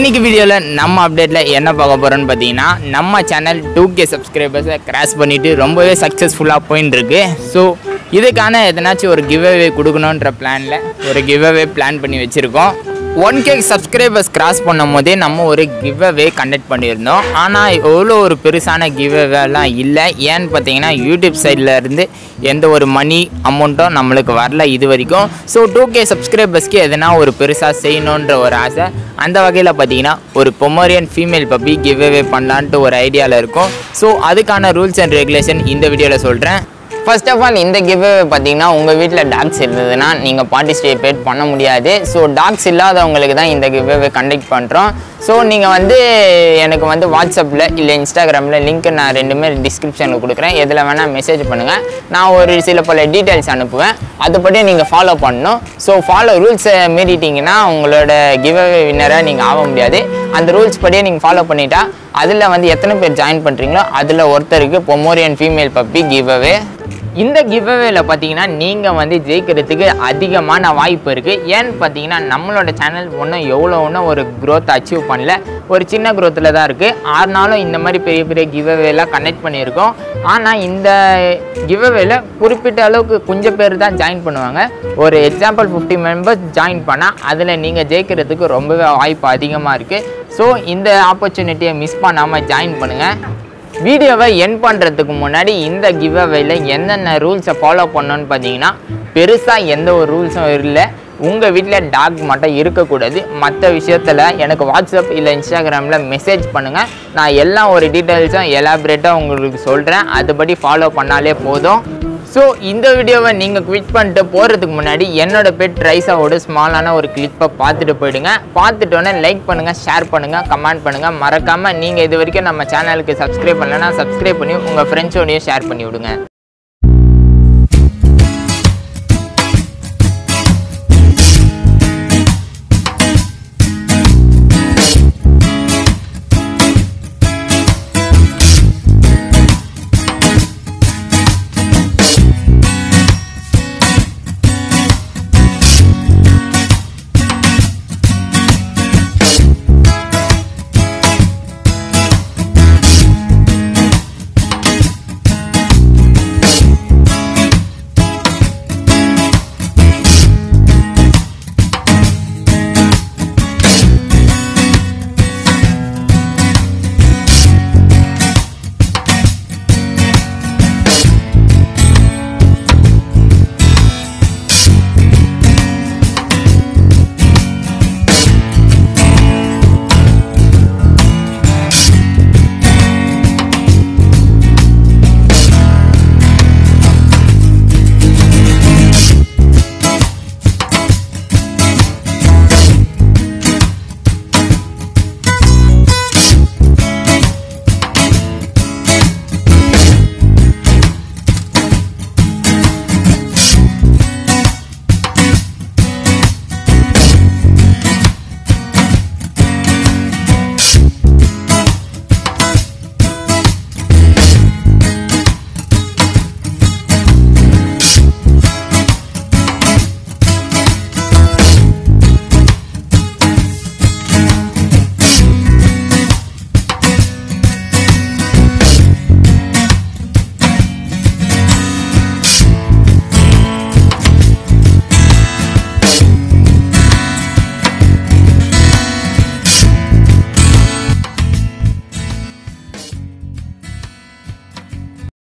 இன்னைக்கு வீடியோவில் நம்ம அப்டேட்டில் என்ன பார்க்க போகிறோன்னு பார்த்தீங்கன்னா நம்ம சேனல் டூ கே சப்ஸ்கிரைபர்ஸை கிராஸ் பண்ணிவிட்டு ரொம்பவே சக்ஸஸ்ஃபுல்லாக போயின்னு இருக்கு ஸோ இதுக்கான எதனாச்சும் ஒரு கிவ் அவே கொடுக்கணுன்ற பிளானில் ஒரு கிவ் அவே பிளான் பண்ணி வச்சுருக்கோம் ஒன் கே சப்ஸ்கிரைபர்ஸ் கிராஸ் பண்ணும் போதே நம்ம ஒரு கிவ் அவே கண்டக்ட் பண்ணியிருந்தோம் ஆனால் எவ்வளோ ஒரு பெருசான கிவ் அவேலாம் இல்லை ஏன்னு பார்த்தீங்கன்னா யூடியூப் சைடில் இருந்து எந்த ஒரு மணி அமௌண்ட்டும் நம்மளுக்கு வரல இது வரைக்கும் ஸோ டூ கே சப்ஸ்கிரைபர்ஸ்க்கு எதனா ஒரு பெருசாக செய்யணுன்ற ஒரு ஆசை அந்த வகையில் பார்த்தீங்கன்னா ஒரு Pomeranian female puppy give away பண்ணலான்ட்டு ஒரு ஐடியாவில் இருக்கும் ஸோ அதுக்கான ரூல்ஸ் அண்ட் ரெகுலேஷன் இந்த வீடியோவில் சொல்கிறேன் ஃபர்ஸ்ட் ஆஃப் ஆல் இந்த கிவ் பார்த்தீங்கன்னா உங்கள் வீட்டில் டாக்ஸ் இருந்ததுன்னா நீங்கள் பார்ட்டிசிபேட் பண்ண முடியாது ஸோ டாக்ஸ் இல்லாதவங்களுக்கு தான் இந்த கிவ் கண்டக்ட் பண்ணுறோம் ஸோ நீங்கள் வந்து எனக்கு வந்து வாட்ஸ்அப்பில் இல்லை இன்ஸ்டாகிராமில் லிங்க் நான் ரெண்டுமே டிஸ்கிரிப்ஷனில் கொடுக்குறேன் எதில் வேணால் மெசேஜ் பண்ணுங்கள் நான் ஒரு சில பல டீட்டெயில்ஸ் அனுப்புவேன் அதுபடி நீங்கள் ஃபாலோ பண்ணணும் ஸோ ஃபாலோ ரூல்ஸை மீறிட்டீங்கன்னா உங்களோட கிவ் வின்னராக நீங்கள் ஆக முடியாது அந்த ரூல்ஸ் படியே நீங்கள் ஃபாலோ பண்ணிட்டா அதில் வந்து எத்தனை பேர் ஜாயின் பண்ணுறீங்களோ அதில் ஒருத்தருக்கு பொமோரியன் ஃபீமேல் பப்பி கிவ் இந்த கிவ்அவேல பார்த்தீங்கன்னா நீங்கள் வந்து ஜெயிக்கிறதுக்கு அதிகமான வாய்ப்பு இருக்குது ஏன்னு பார்த்தீங்கன்னா நம்மளோட சேனல் ஒன்றும் எவ்வளோ ஒன்றும் ஒரு growth அச்சீவ் பண்ணல ஒரு சின்ன growthல தான் இருக்குது ஆறுனாலும் இந்த மாதிரி பெரிய பெரிய கிவ்அவேலாம் கனெக்ட் பண்ணியிருக்கோம் ஆனால் இந்த கிவ்அவேல குறிப்பிட்ட அளவுக்கு கொஞ்சம் பேர் தான் ஜாயின் பண்ணுவாங்க ஒரு எக்ஸாம்பிள் ஃபிஃப்டி மெம்பர்ஸ் ஜாயின் பண்ணால் அதில் நீங்கள் ஜெயிக்கிறதுக்கு ரொம்பவே வாய்ப்பு அதிகமாக இருக்குது ஸோ இந்த ஆப்பர்ச்சுனிட்டியை மிஸ் பண்ணாமல் ஜாயின் பண்ணுங்கள் வீடியோவை என் பண்ணுறதுக்கு முன்னாடி இந்த கிவ் அவேல என்னென்ன ரூல்ஸை ஃபாலோ பண்ணணும்னு பார்த்தீங்கன்னா பெருசாக எந்த ஒரு ரூல்ஸும் இல்லை உங்கள் வீட்டில் டாக் மட்டும் இருக்கக்கூடாது மற்ற விஷயத்தில் எனக்கு வாட்ஸ்அப் இல்லை இன்ஸ்டாகிராமில் மெசேஜ் பண்ணுங்கள் நான் எல்லா ஒரு டீட்டெயில்ஸும் எலாபரேட்டாக உங்களுக்கு சொல்கிறேன் அதுபடி ஃபாலோ பண்ணாலே போதும் ஸோ இந்த வீடியோவை நீங்கள் குவிட் பண்ணிட்டு போகிறதுக்கு முன்னாடி என்னோட பெட் ரைஸாவோட ஸ்மாலான ஒரு கிளிப்பை பார்த்துட்டு போயிடுங்க பார்த்துட்டோன்னே லைக் பண்ணுங்கள் ஷேர் பண்ணுங்கள் கமெண்ட் பண்ணுங்கள் மறக்காமல் நீங்கள் இது வரைக்கும் நம்ம சேனலுக்கு சப்ஸ்கிரைப் பண்ணலைன்னா சப்ஸ்கிரைப் பண்ணி உங்கள் ஃப்ரெண்ட்ஸோடையும் ஷேர் பண்ணி விடுங்க